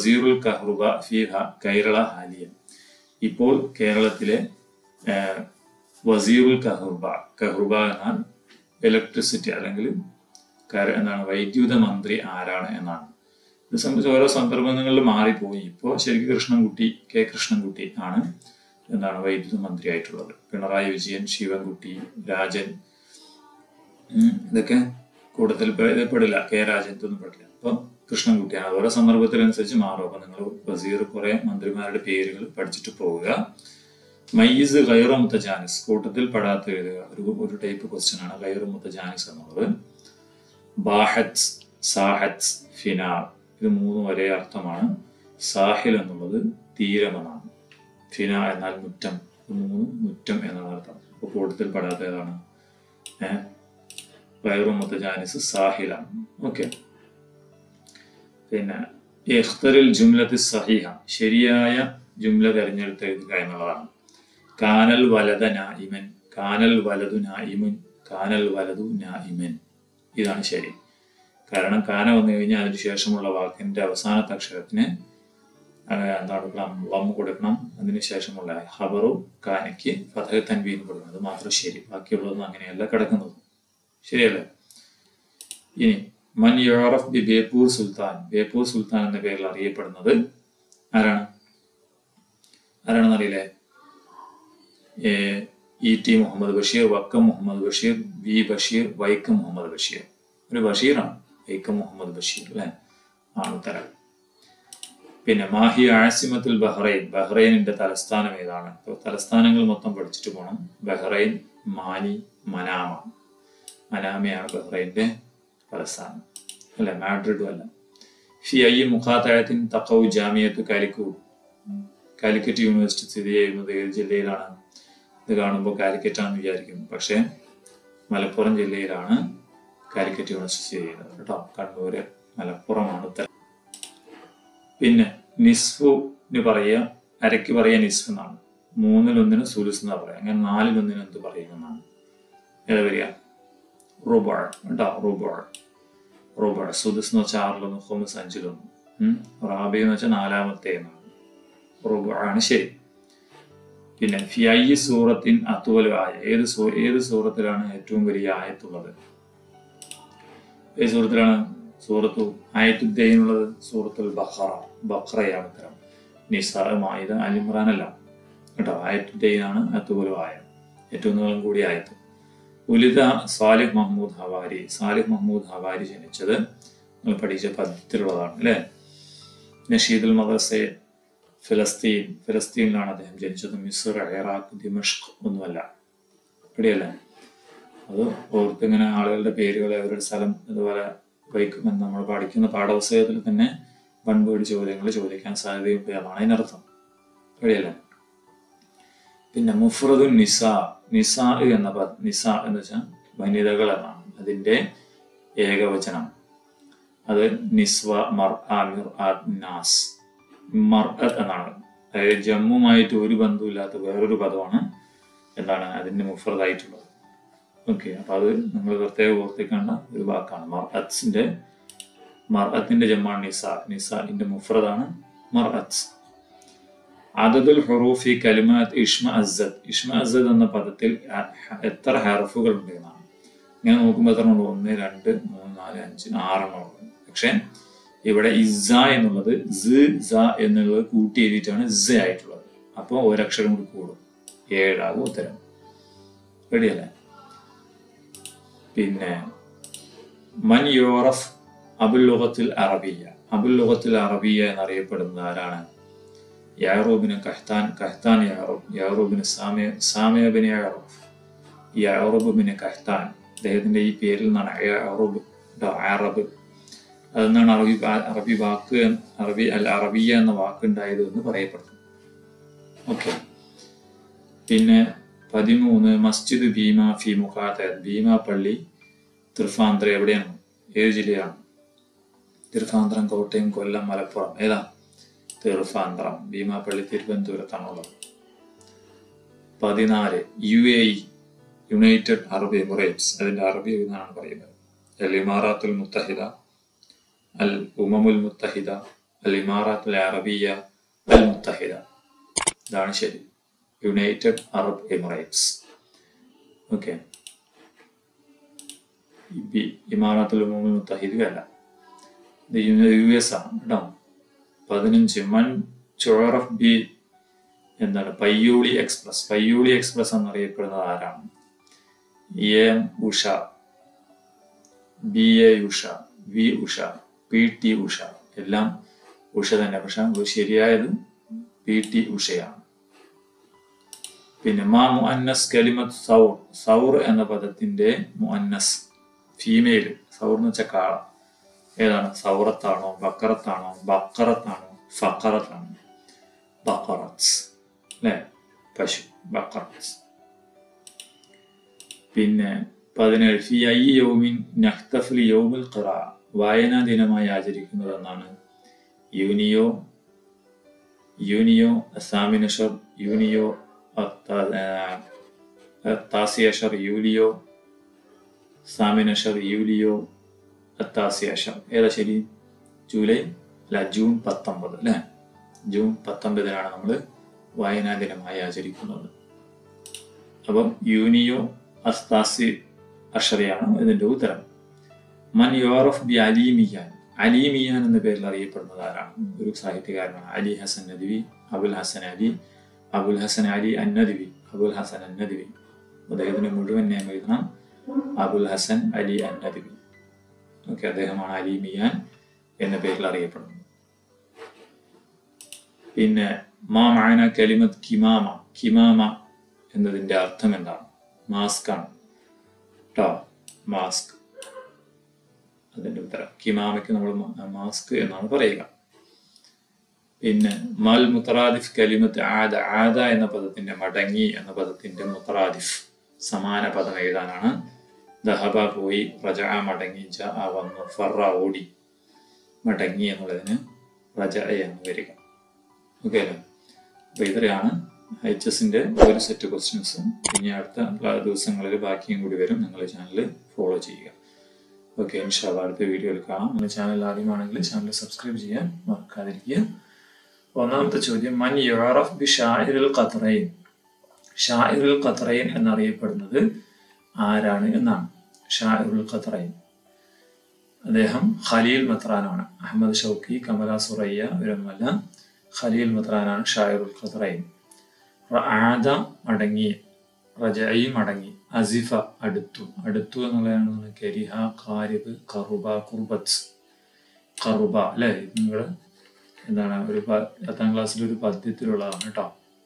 വസീറുൽ കഹ്റുബ ഫിഹ കേരള ഹാലിയ ഇപ്പോൾ കേരളത്തിലെ ഏഹ്, വസീറുൽ കഹ്റുബ കഹ്റുബ എന്നാൽ ഇലക്ട്രിസിറ്റി അല്ലെങ്കിൽ കര- എന്താണ് വൈദ്യുത മന്ത്രി ആരാണ് എന്നാണ് ഇത് സംബന്ധിച്ച് ഓരോ സന്ദർഭങ്ങളിൽ മാറിപ്പോയി ഇപ്പോൾ ശരിക്കും കൃഷ്ണൻകുട്ടി കെ കൃഷ്ണൻകുട്ടി ആണ് എന്താണ് വൈദ്യുത മന്ത്രി ആയിട്ടുള്ളത് പിണറായി വിജയൻ ശിവൻകുട്ടി രാജൻ ഉം, ഇതൊക്കെ കൂടുതൽ പേ- ഇത് പെടില്ല കെ രാജൻ ഇതൊന്നും പെടില്ല അപ്പം കൃഷ്ണൻകുട്ടിയാണ് ഓരോ സന്ദർഭത്തിനനുസരിച്ച് മാറും അപ്പൊ നിങ്ങൾ വസീർ കുറെ മന്ത്രിമാരുടെ പേരുകൾ പഠിച്ചിട്ട് പോവുക മയ്യിസ് ഗൈറ മുത്തജാനിസ് കൂട്ടത്തിൽ പെടാത്ത എഴുതുക ഒരു ഒരു ടൈപ്പ് ക്വസ്റ്റ്യൻ ആണ് ഗൈറ മുത്തജാനിസ് എന്നുള്ളത് ബാഹത്ത് സാഹത്ത് ഫിനാർ ഇത് മൂന്നും ഒരേ അർത്ഥമാണ് സാഹിൽ എന്നുള്ളത് തീരമെന്നാണ് ഫിന എന്നാൽ മുറ്റം ഇത് മൂന്നും മുറ്റം എന്നാണ് അർത്ഥം അപ്പോൾ കൂട്ടത്തിൽ പെടാത്ത ഏതാണ് ഏഹ് ഗൈറു മുത്തജാനിസ് സാഹിലാണ് ഓക്കെ പിന്നെ ഇഖ്തറിൽ ജുംലത്ത് സഹിഹ ശരിയായ ജുംല തിരഞ്ഞെടുത്ത് എഴുതുക എന്നുള്ളതാണ് കാനൽ വലത നായിമൻ കാനൽ വലതു നായിമുൻ കാനൽ വലതു നായിമൻ ഇതാണ് ശരി കാരണം കാന വന്നു കഴിഞ്ഞാൽ അതിന് ശേഷമുള്ള വാക്കിന്റെ അവസാനത്തെ അക്ഷരത്തിന് ആ, എന്താണ് കൊടുക്കണം ലം കൊടുക്കണം അതിന് ശേഷമുള്ള ഹബറും കാനയ്ക്ക് ഫതഹ തൻവീൻ കൊടുക്കണം അത് മാത്രം ശരി ബാക്കിയുള്ളതൊന്നും അങ്ങനെയല്ല കിടക്കുന്നത് ശരിയല്ലേ ഇനി മൻ യോറഫ് ബി ബേപ്പൂർ സുൽത്താൻ ബേപ്പൂർ സുൽത്താൻ എന്ന പേരിൽ അറിയപ്പെടുന്നത് ആരാണ് ആരാണെന്ന് അറിയില്ലേ ഏ, E T Muhammad Basheer Vakkom Muhammad Basheer V Basheer Vaikom Muhammad Basheer ഒരു ബഷീറാണ് വൈക്കം മുഹമ്മദ് ബഷീർ അല്ലെ ആണ് ഉത്തരം പിന്നെ മാഹി ആസിമത്തുൽ ബഹ്റൈൻ ബഹ്റൈനിന്റെ തലസ്ഥാനം ഏതാണ് ഇപ്പൊ തലസ്ഥാനങ്ങൾ മൊത്തം പഠിച്ചിട്ട് പോകണം ബഹ്റൈൻ മാനി മനാമ മനാമയാണ് ബഹ്റൈന്റെ തലസ്ഥാനം അല്ലെ മാഡ്രിഡും അല്ല ഫി ഐ മുഖാത്തഴത്തിൻ തക്കൗ ജാമിയത്ത് കാലിക്കൂട് കാലിക്കറ്റ് യൂണിവേഴ്സിറ്റി സ്ഥിതി ചെയ്യുന്നത് ഏത് ജില്ലയിലാണ് ഇത് കാണുമ്പോൾ കാലിക്കറ്റ് ആണെന്ന് വിചാരിക്കും പക്ഷേ മലപ്പുറം ജില്ലയിലാണ് കാലിക്കറ്റ് യൂണിവേഴ്സിറ്റി സ്ഥിതി ചെയ്യുന്നത് കേട്ടോ കണ്ണൂര് മലപ്പുറമാണ് ഉത്തരം പിന്നെ നിസ്ഫുന് പറയുക അരയ്ക്ക് പറയുക നിസ്ഫ് എന്നാണ് മൂന്നിലൊന്നിന് സുലുസ് എന്നാ പറയുക അങ്ങനെ നാലിലൊന്നിന് എന്ത് പറയുമെന്നാണ് ഏതാ വരിക റൂബാൾ കേട്ടോ റൂബാൾ റൂബാൾ സുദുസ് എന്ന് വെച്ചാൽ ആറിലൊന്ന് ഹോമസ് അഞ്ചിലൊന്ന് ഉം. റാബി എന്ന് വെച്ചാൽ നാലാമത്തെ എന്നാണ് റൂബാണ് ശരി പിന്നെ ഫിഐ സൂറത്തിൻ അത്തുവൽ ആയ ഏത് സൂ ഏത് സൂറത്തിലാണ് ഏറ്റവും വലിയ ആയത്തുള്ളത് ഏത് സൂറത്തിലാണ് സൂറത്തു ആയത്തുദ്ദൈനുള്ളത് സൂറത്തുൽ ബഖറ ബഖറയാണ് ഉത്തരം നിസാ മായിദ അലിമ്രാൻ അല്ല കേട്ടോ ആയത്തുദ്ദൈനാണ് അത്തുവൽ ആയ ഏറ്റവും നീളം കൂടിയ ആയത്ത് ഉലിത Salih Mahmoud Hawari Salih Mahmoud Hawari ജനിച്ചത് നിങ്ങൾ പഠിച്ച പദ്ധതിയിലുള്ളതാണ് അല്ലേ നഷീദുൽ മദർസെ ഫലസ്തീൻ ഫലസ്തീനിലാണ് അദ്ദേഹം ജനിച്ചത് മിസ്ർ ഇറാഖ് ദിമഷ്ക് ഒന്നുമല്ല ഇവിടെയല്ലേ അത് ഓർത്തിങ്ങനെ ആളുകളുടെ പേരുകൾ അവരുടെ സ്ഥലം ഇതുപോലെ വയ്ക്കുമെന്ന് നമ്മൾ പഠിക്കുന്ന പാഠപുസ്തകത്തിൽ തന്നെ വൺവേഡ് ചോദ്യങ്ങൾ ചോദിക്കാൻ സാധ്യതയുണ്ട് എന്നാണ് അതിനർത്ഥം ഇവിടെയല്ലേ പിന്നെ മുഫ്രദുൻ നിസാ നിസാ എന്ന പദ നിസാ എന്ന് വെച്ചാൽ വനിതകൾ എന്നാണ് അതിന്റെ ഏകവചനം അത് നിസ്വ മർ ആമിർ നാസ് മർഅത്ത് എന്നാണ് അതായത് ജമ്മുമായിട്ട് ഒരു ബന്ധമില്ലാത്ത വേറൊരു പദമാണ് എന്താണ് അതിന്റെ മുഫ്രദായിട്ടുള്ളത് ഓക്കെ അപ്പൊ അത് നിങ്ങൾ പ്രത്യേകം ഓർത്തിക്കേണ്ട ഒരു വാക്കാണ് മർഅത്തിന്റെ മർഅത്തിന്റെ ജമ്മാണ് നിസ നിസാന്റെ മുഫ്രദാണ് മർഅത്ത് അദദുൽ ഹുറൂഫി കലിമാത്ത് ഇഷ്മ അസദ് ഇഷ്മ അസദ് എന്ന പദത്തിൽ അ- എത്ര ഹർഫുകൾ ഉണ്ട് എന്നാണ് ഇങ്ങനെ നോക്കുമ്പോൾ എത്ര ഉണ്ട് ഒന്ന് രണ്ട് മൂന്ന് നാല് അഞ്ച് ആറെണ്ണം ഉണ്ട് പക്ഷെ ഇവിടെ ഇസ എന്നുള്ളത് സ സ എന്നുള്ളത് കൂട്ടി എഴുതിയിട്ടാണ് സ ആയിട്ടുള്ളത് അപ്പോൾ ഒരക്ഷരം കൂടി കൂടും ഏഴാകും ഉത്തരം റെഡിയല്ലേ പിന്നെ മൻ യോറഫ് അബുൽ ലുഗത്തിൽ അറബിയ അബുൽ ലുഗത്തിൽ അറബിയ എന്നറിയപ്പെടുന്നത് ആരാണ് യാറൂബിന് കഹ്താൻ കഹ്താൻ യാറൂബ് യാറൂബിന് സാമയ സാമയബിന് യാറൂബ് യാറൂബിന് കഹ്താൻ അദ്ദേഹത്തിന്റെ ഈ പേരിൽ നിന്നാണ് യാറൂബ് ട്ടോ, അറബ് അതെന്നാണ് അറബി വാ- അറബി വാക്ക് എന്ന്- അറബി അല്ല അറബിയ എന്ന വാക്കുണ്ടായത് എന്ന് പറയപ്പെടുന്നു ഓക്കെ പിന്നെ പതിമൂന്ന് മസ്ജിദ് ഭീമ ഫി മുഖാത്ത ഭീമ പള്ളി തൃഫാന്തര എവിടെയാണ് ഏത് ജില്ലയാണ് തിരുഫാന്തരം കോട്ടയം കൊല്ലം മലപ്പുറം ഏതാ തിരുഫാന്തരം ഭീമാപ്പള്ളി തിരുവനന്തപുരത്താണുള്ളത് പതിനാല് U A E United Arab Emirates അതിന്റെ അറബി എന്നാണ് പറയുന്നത് അൽ ഇമാറാത്തുൽ മുത്തഹിദ അൽ ഉമമുൽ മുത്തഹിദ അൽ ഇമാറാത്ത് അൽ അറബിയ അൽ മുത്തഹിദ ഇതാണ് ശരി യുണൈറ്റഡ് അറബ് എമിറേറ്റ്സ് ഓക്കെ ഇമാറാത്തുൽ ഉമൂമുൽ മുത്തഹിദ് അല്ല ഇത് യു എസ് ആണ് കേട്ടോ പതിനഞ്ച് മൺ ചോറഫ് ബി എന്താണ് പയ്യൂളി എക്സ്പ്രസ് പയ്യൂളി എക്സ്പ്രസ് എന്നറിയപ്പെടുന്നത് ആരാണ് A M Usha B A Usha V Usha P T Usha എല്ലാം ഉഷ തന്നെ പക്ഷെ ശരിയായത് പി ടി ഉഷയാണ് പിന്നെ മാ മുഅന്നസ് കലിമത്ത് സൗർ സൗർ എന്ന പദത്തിന്റെ മുഅന്നസ് ഫീമെയിൽ സൗർ എന്ന് വെച്ച കാള ഏതാണ് സൗറത്താണോ ബക്കറത്താണോ ബക്കറത്താണോ ഫക്കറത്താണോ ബക്കറത്സ് അല്ലെ പശു ബക്കറത്സ് പിന്നെ പതിനേഴ് ഫി ഐ യൗമിൻ നഖ്തഫ്ലി യൗമുൽ ഖിറ വായനാ ദിനമായി ആചരിക്കുന്നത് എന്നാണ് യൂനിയോ യൂനിയോ അസാമിനഷർ യൂനിയോ താസിയഷർ യൂലിയോ സാമിനഷർ യൂലിയോ അത്താസിയഷർ ഏതാ ശരി ജൂലൈ അല്ല ജൂൺ പത്തൊമ്പത് അല്ലെ ജൂൺ പത്തൊമ്പതിനാണ് നമ്മൾ വായനാ ദിനമായി ആചരിക്കുന്നത് അപ്പം യൂനിയോ അസ്താസി അഷറിയാണ് ഇതിന്റെ ഉത്തരം മൻ യോറഫ് ബി അലീമിയാൻ അലീമിയാൻ എന്ന പേരിൽ അറിയപ്പെടുന്നത് ആരാണ് ഒരു സാഹിത്യകാരനാണ് അലി ഹസൻ നദ്വി അബുൽ ഹസൻ അലി അബുൽ ഹസൻ അലി അന്നദ്വി അബുൽ ഹസൻ അന്നദ്വി അദ്ദേഹത്തിന്റെ മുഴുവൻ നേം എഴുതണം അബുൽ ഹസൻ അലി അന്നദ്വി ഓക്കെ അദ്ദേഹമാണ് അലീമിയാൻ എന്ന പേരിൽ അറിയപ്പെടുന്നത് പിന്നെ മാ മാന കലിമത്ത് കിമാമ കിമാമ എന്നതിന്റെ അർത്ഥം എന്താണ് മാസ്ക് ആണ് കേട്ടോ മാസ്ക് അതിന്റെ ഉത്തരം കിമാമയ്ക്ക് നമ്മൾ മാസ്ക് എന്നാണ് പറയുക പിന്നെ മൽ മുത്തറാദിഫ് കലിമത്ത് ആദ ആദ എന്ന പദത്തിന്റെ മടങ്ങി എന്ന പദത്തിന്റെ മുത്തറാദിഫ് സമാന പദം എഴുതാനാണ് ദഹബ പോയി റജ മടങ്ങി ജ വന്നു ഫറ ഓടി മടങ്ങി എന്നുള്ളതിന് റജ എന്ന് വരിക ഓക്കെ അല്ലേ അപ്പൊ ഇത്രയാണ് എച്ച് എസിന്റെ ഒരു സെറ്റ് ക്വസ്റ്റ്യൻസ് ഇനി അടുത്ത ദിവസങ്ങളിൽ ബാക്കിയും കൂടി വരും നിങ്ങൾ ചാനൽ ഫോളോ ചെയ്യുക ഓക്കെ ഇൻഷാല്ല അടുത്ത വീഡിയോയിൽ കാണാം നമ്മുടെ ചാനൽ ആദ്യമാണെങ്കിൽ ചാനൽ സബ്സ്ക്രൈബ് ചെയ്യാൻ മറക്കാതിരിക്കുക ഒന്നാമത്തെ ചോദ്യം മൻ യുറഫ് ബി ഷാഹിറുൽ ഖത്രൈൻ ഷാഹിറുൽ ഖത്രൈൻ എന്നറിയപ്പെടുന്നത് ആരാണ് എന്നാണ് ഷാഹിറുൽ ഖത്രൈൻ അദ്ദേഹം ഖലീൽ മത്രാനാണ് അഹമ്മദ് ഷൗക്കി കമല സുറയ്യ ഇവരൊന്നുമല്ല ഖലീൽ മത്രാനാണ് ഷാഹിറുൽ ഖത്രൈൻ ആദ മടങ്ങി റജയി മടങ്ങി അസിഫ അടുത്തു അടുത്തു എന്നുള്ളതാണ് കരിഹ കാരിബ് കറുബ കുർബത്ത് കറുബ അല്ലെ നിങ്ങൾ എന്താണ് ഒരു പത്താം ക്ലാസ്സിൽ ഒരു പദ്യത്തിലുള്ളതാണ് കേട്ടോ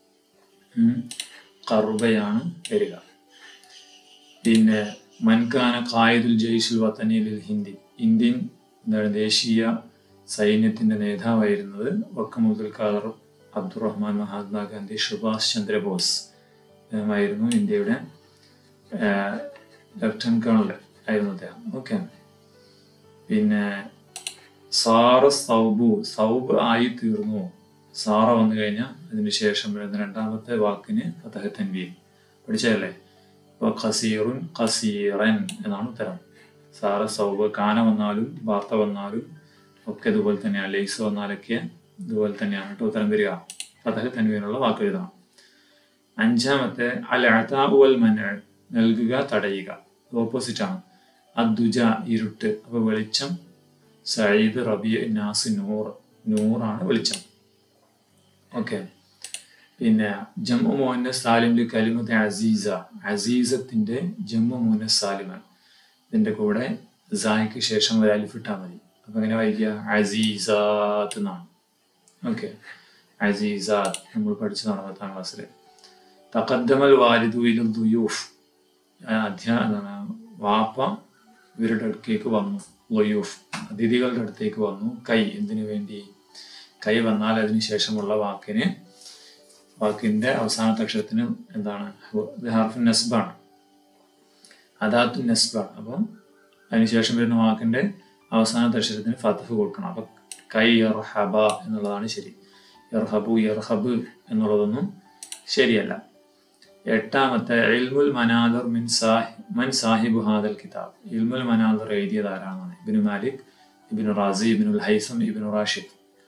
കറുബയാണ് വരിക പിന്നെ മൻകാന ഖായിദുൽ ജയ്ഷുൽ വത്തനിയിൽ ഹിന്ദി ഇന്ത്യൻ എന്താണ് ദേശീയ സൈന്യത്തിന്റെ നേതാവായിരുന്നത് വക്കമുദ്ദുൽ ഖാദർ അബ്ദുറഹ്മാൻ മഹാത്മാഗാന്ധി സുഭാഷ് ചന്ദ്രബോസ് അദ്ദേഹമായിരുന്നു ഇന്ത്യയുടെ ലഫ്റ്റനന്റ് കേണൽ ആയിരുന്നു അദ്ദേഹം ഓക്കെ പിന്നെ സാറ സൗബു സൗബ് ആയി തീർന്നു സാറ വന്നു കഴിഞ്ഞാൽ അതിന് ശേഷം വരുന്ന രണ്ടാമത്തെ വാക്കിന് ഫതഹ തൻവീൻ പഠിച്ചതല്ലേ അപ്പോൾ ഖസീറുൻ ഖസീറൻ എന്നാണ് ഉത്തരം സാറ സൗബ് കാന വന്നാലും വാർത്ത വന്നാലും ഒക്കെ ഇതുപോലെ തന്നെയാണ് ലേസ് വന്നാലൊക്കെ ഇതുപോലെ തന്നെയാണ് കേട്ടോ ഉത്തരം വരിക ഫതഹ തൻവീനുള്ള വാക്ക് എഴുതണം അഞ്ചാമത്തെ അൽ അതാബു വൽ മന നൽകുക തടയുക ഓപ്പോസിറ്റ് ആണ് അദ്ദുജ ഇരുട്ട് അപ്പൊ വെളിച്ചം സയ്യിദ് റബി നാസ് നൂർ നൂറാണ് വെളിച്ചം ഓക്കെ പിന്നെ ജമ്മു മോഹന്റെ സാലിമിൽ കലിമത്ത് അസീസ അസീസത്തിന്റെ ജമ്മു മോഹന സാലിമൻ ഇതിന്റെ കൂടെ സായിക്ക് ശേഷം ഒരു അലിഫിട്ടാ മതി അപ്പൊ എങ്ങനെ വായിക്കുക അസീസാത്ത് എന്നാണ് ഓക്കെ അസീസാത്ത് നമ്മൾ പഠിച്ചതാണ് പത്താം ക്ലാസ്സിൽ തക്കദ്ദമൽ വാലിദു ഇലും ദുയൂഫ് അധ്യാ വാപ്പ ഇവരുടെ അടുക്കേക്ക് വന്നു ലൊയൂഫ് അതിഥികളുടെ അടുത്തേക്ക് വന്നു കൈ എന്തിനു വേണ്ടി കൈ വന്നാൽ അതിന് ശേഷമുള്ള വാക്കിന് വാക്കിന്റെ അവസാനത്തെ അക്ഷരത്തിന് എന്താണ് ഇത് ഹാർഫ് നെസ്ബാണ് അദാത്തു നെസ്ബാണ് അപ്പം അതിനുശേഷം വരുന്ന വാക്കിന്റെ അവസാനത്തെ അക്ഷരത്തിന് ഫതഫ് കൊടുക്കണം അപ്പൊ കൈ യർഹബ എന്നുള്ളതാണ് ശരി യർഹബു യർഹബ് എന്നുള്ളതൊന്നും ശരിയല്ല എട്ടാമത്തെ ഇൽമുൽ മനാദർ മിൻ സാഹി മൻ സാഹിബ് ഹാദൽ കിതാബ് ഇൽമുൽ മനാദർ എഴുതിയത് ആരാണെന്നാണ് ഇബിനു മാലിക് ഇബിനു റാസി ഇബിനുൽ ഹൈസം ഇബിനു റാഷിദ്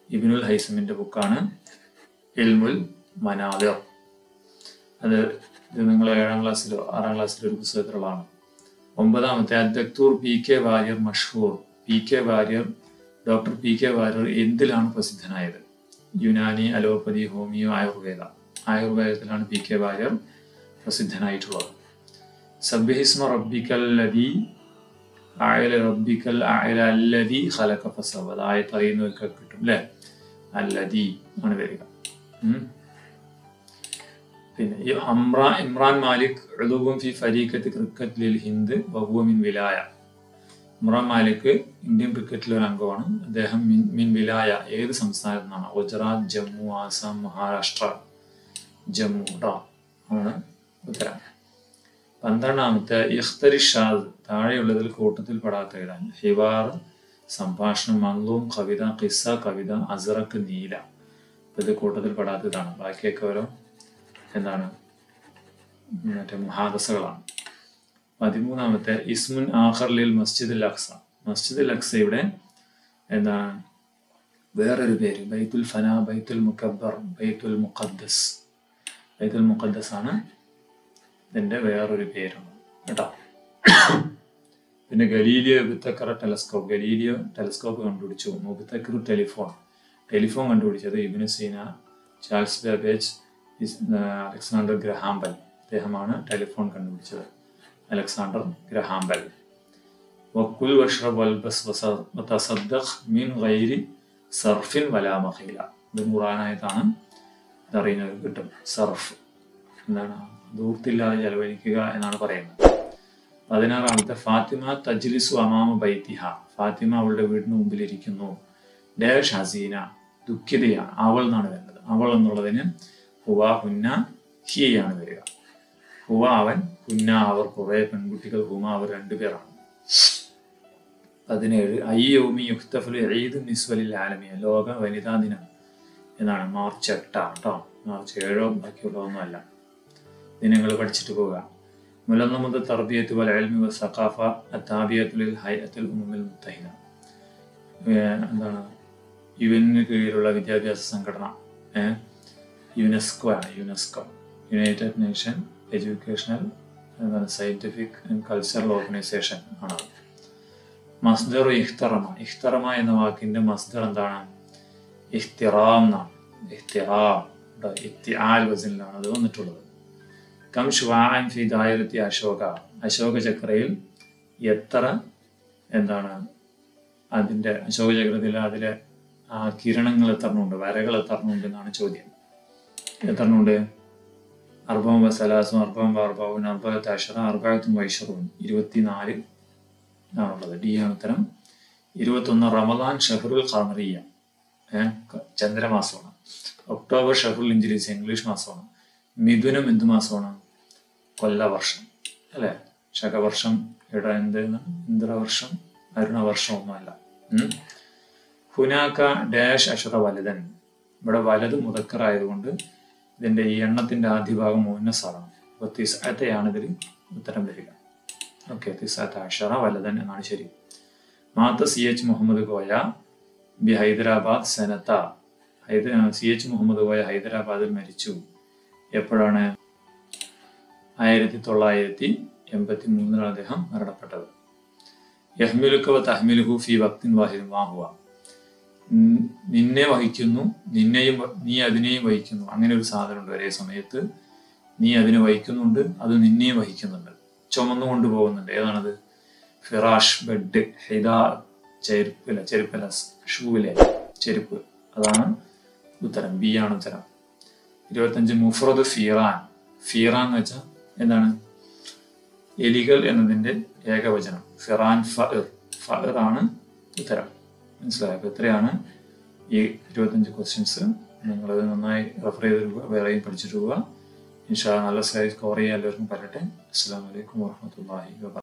ഇബിനുൽ ഹൈസമിന്റെ ബുക്കാണ് ഇൽമുൽ മനാദിർ അത് ഇത് നിങ്ങൾ ഏഴാം ക്ലാസ്സിലോ ആറാം ക്ലാസ്സിലോ ഒരു പുസ്തകത്തിലുള്ളതാണ് ഒമ്പതാമത്തെ അദ്ദക്തൂർ പി കെ വാര്യർ മഷൂർ P K Warrier doctor P K Warrier എന്തിലാണ് പ്രസിദ്ധനായത് യുനാനി അലോപ്പതി ഹോമിയോ ആയുർവേദ ആയുർവേദത്തിലാണ് പി കെ വാര്യർ പ്രസിദ്ധനായിട്ടുള്ളത് സബ്ബിഹിസ്മ റബ്ബിക്കൽ ലദി ആയല റബ്ബിക്കൽ ആയല അല്ലദി ഖലഖ ഫസവ അതായത് അറിയുന്നവർക്ക് കിട്ടും അല്ലേ അല്ലദി ആണ് വരിക ഉം. പിന്നെ ഈ അമ്ര ഇമ്രാൻ മാലിക് ഉളുവും ഫി ഫരീഖത്ത് ക്രിക്കറ്റ് ലിൽ ഹിന്ദ് വഹുവ മിൻ വിലായ ഇമ്രാൻ മാലിക് ഇന്ത്യൻ ക്രിക്കറ്റിലെ ഒരു അംഗമാണ് അദ്ദേഹം മിൻ മിൻ വിലായ ഏത് സംസ്ഥാനത്തു നിന്നാണ് ഗുജറാത്ത് ജമ്മു ആസാം മഹാരാഷ്ട്ര ജമ്മു ട്ടോ ആണ് ഉത്തരം പന്ത്രണ്ടാമത്തെ ഇഖ്തരി ഷാദ് താഴെയുള്ളതിൽ കൂട്ടത്തിൽ പെടാത്ത എഴുതാൻ ഹിവാർ സംഭാഷണം മംഗ്ലൂം കവിത കിസ്സ കവിത അസറക്ക് നീല ഇത് കൂട്ടത്തിൽ പെടാത്തതാണ് ബാക്കിയൊക്കെ ഓരോ എന്താണ് മറ്റേ മുഹാദസകളാണ് പതിമൂന്നാമത്തെ ഇസ്മുൻ ആഖർലിൽ മസ്ജിദ് അക്സ മസ്ജിദ് അക്സയുടെ എന്താണ് വേറൊരു പേര് ബൈത്തുൽ ഫന ബൈത്തുൽ മുക്കബ്ബർ ബൈത്തുൽ മുഖദ്ദസ് ബൈത്തുൽ മുഖദ്ദസ് ആണ് ഇതിന്റെ വേറൊരു പേരാണ് കേട്ടോ പിന്നെ ഗലീലിയോ മുബത്തക്കറ ടെലസ്കോപ്പ് ഗലീലിയോ ടെലസ്കോപ്പ് കണ്ടുപിടിച്ചു മുബത്തക്കർ ടെലിഫോൺ ടെലിഫോൺ കണ്ടുപിടിച്ചത് ഇബിന് സീന ചാൾസ് ബേബേജ് ഇസ്- ആ, അലക്സാണ്ടർ ഗ്രഹാംബൽ അദ്ദേഹമാണ് ടെലിഫോൺ കണ്ടുപിടിച്ചത് അലക്സാണ്ടർ ഗ്രഹാംബൽ വക്കുൽ വഷ്റബ് വൽബസ് വസ- വതസദ്ദഖ് മിൻ ഗൈരി സർഫിൻ വലാ മഖീല ഇത് ഖുറാനായതാണ് ഇതറിയുന്നത് കിട്ടും സർഫ് എന്താണ് ദൂർത്തില്ലാതെ ചെലവഴിക്കുക എന്നാണ് പറയുന്നത് പതിനാറാമത്തെ ഫാത്തിമ തജ്ലിസു അമാമ ബൈത്തിഹ ഫാത്തിമ അവളുടെ വീടിന് മുമ്പിലിരിക്കുന്നു ഡേഷ് ഹസീന ദുഃഖിതയാണ് അവൾ എന്നാണ് വരുന്നത് അവൾ എന്നുള്ളതിന് ഹുവ ഹുന്ന ഹിയാണ് വരിക ഹുവ അവൻ ഹുന്ന അവർ കുറെ പെൺകുട്ടികൾ ഹുമ അവർ രണ്ടുപേരാണ് പതിനേഴ് അയ്യോമി യുക്തഫുൽ ഈദ് നിസ്വലിൽ ആലമിയ ലോക വനിതാ ദിനം എന്നാണ് മാർച്ച് എട്ടാണ് കേട്ടോ മാർച്ച് ഏഴോ ബാക്കിയുള്ളതൊന്നുമല്ല ദിനങ്ങൾ പഠിച്ചിട്ട് പോവുക മുലന്നമുദ് തർബിയത്ത് വൽ അൽമി വ സഖാഫ അത്താബിയത്തുൽ ഹൈഅത്തുൽ ഉമ്മുൽ മുത്തഹിദ ഏഹ് എന്താണ് യുഎന്നിന് കീഴിലുള്ള വിദ്യാഭ്യാസ സംഘടന ഏഹ് യുനെസ്കോ ആണ് യുനെസ്കോ യുണൈറ്റഡ് നേഷൻ എഡ്യൂക്കേഷണൽ എന്താണ് സയന്റിഫിക് ആൻഡ് കൾച്ചറൽ ഓർഗനൈസേഷൻ ആണ് മസ്ദർ ഇഖ്തറമ ഇഖ്തറമ എന്ന വാക്കിന്റെ മസ്ദർ എന്താണ് ഇഖ്തിറാം എന്നാണ് ഇഖ്തിറാം ട്ടോ. ഇഖ്തിആൽ വസനിലാണ് അത് വന്നിട്ടുള്ളത് കം ഷുവാൻ ഫി ദായരത്തി അശോക അശോക ചക്രയിൽ എത്ര എന്താണ് അതിന്റെ അശോക ചക്രത്തിൽ അതിലെ ആ കിരണങ്ങൾ എത്രണ്ണമുണ്ട് വരകൾ എത്രണ്ണമുണ്ട് എന്നാണ് ചോദ്യം എത്രണ്ണമുണ്ട് അർബം വസലാസും അർബം അർബാവും അർബത്ത് അഷറ അർബായത്തും വൈഷറും ഇരുപത്തിനാല് ആണുള്ളത് ഡി ആണ് ഉത്തരം ഇരുപത്തൊന്ന് റമദാൻ ഷഹറുൽ ഖമറിയ ഏഹ് ചന്ദ്രമാസമാണ് ഒക്ടോബർ ഷഹറുൽ ഇഞ്ചിലീസ് ഇംഗ്ലീഷ് മാസമാണ് മിഥുനം എന്ത് മാസമാണ് കൊല്ലവർഷം അല്ലെ ശകവർഷം ഇട എന്ത് ഇന്ദ്രവർഷം അരുണവർഷം ഒന്നുമല്ല ഉം. ഹുനാക്ക ഡാഷ് അഷറ വലുതൻ ഇവിടെ വലത് മുതക്കറായതുകൊണ്ട് ഇതിന്റെ ഈ എണ്ണത്തിന്റെ ആദ്യ ഭാഗം മൂന്നസാറാണ് അപ്പൊ തിസാത്തയാണ് ഇതിൽ ഉത്തരം വരിക ഓക്കെ തിസാത്ത അഷറ വലതൻ എന്നാണ് ശരി മാത്ത C H Muhammad Koya B Hyderabad സെനത്ത ഹൈദ സി എച്ച് മുഹമ്മദ് കോയ ഹൈദരാബാദിൽ മരിച്ചു എപ്പോഴാണ് ആയിരത്തി തൊള്ളായിരത്തി എൺപത്തി മൂന്നിലാണ് അദ്ദേഹം മരണപ്പെട്ടത് യഹ്മിലുക്കവ തഹ്മിലുഹു ഫി ഭക്തിൻ വാഹിദ് വാഹുവ ഉം, നിന്നെ വഹിക്കുന്നു നിന്നെയും വ- നീ അതിനെയും വഹിക്കുന്നു അങ്ങനെ ഒരു സാധനമുണ്ട് ഒരേ സമയത്ത് നീ അതിനെ വഹിക്കുന്നുണ്ട് അത് നിന്നെയും വഹിക്കുന്നുണ്ട് ചുമന്നു കൊണ്ടുപോകുന്നുണ്ട് ഏതാണത് ഫിറാഷ് ബെഡ് ഹിദാ ചെരുപ്പില ചെരുപ്പല ഷൂവിലെ ചെരുപ്പ് അതാണ് ഉത്തരം ബി ആണ് ഉത്തരം ഇരുപത്തഞ്ച് മുഫ്രദ് ഫീറാൻ ഫീറാൻ എന്ന് വെച്ചാൽ എന്താണ് എലികൾ എന്നതിന്റെ ഏകവചനം ഫിറാൻ ഫഇർ ഫഇർ ആണ് ഉത്തരം മനസ്സിലായോ അപ്പൊ ഇത്രയാണ് ഈ ഇരുപത്തഞ്ച് ക്വസ്റ്റ്യൻസ് നിങ്ങളത് നന്നായി റെഫർ ചെയ്ത് വേറെയും പഠിച്ചിട്ട് പോവുക ഇൻഷാ നല്ല സ്കോർ ചെയ്യാൻ എല്ലാവർക്കും പറ്റട്ടെ അസ്സാം വലൈക്കും വാഹമത്തല്ലാഹി വാ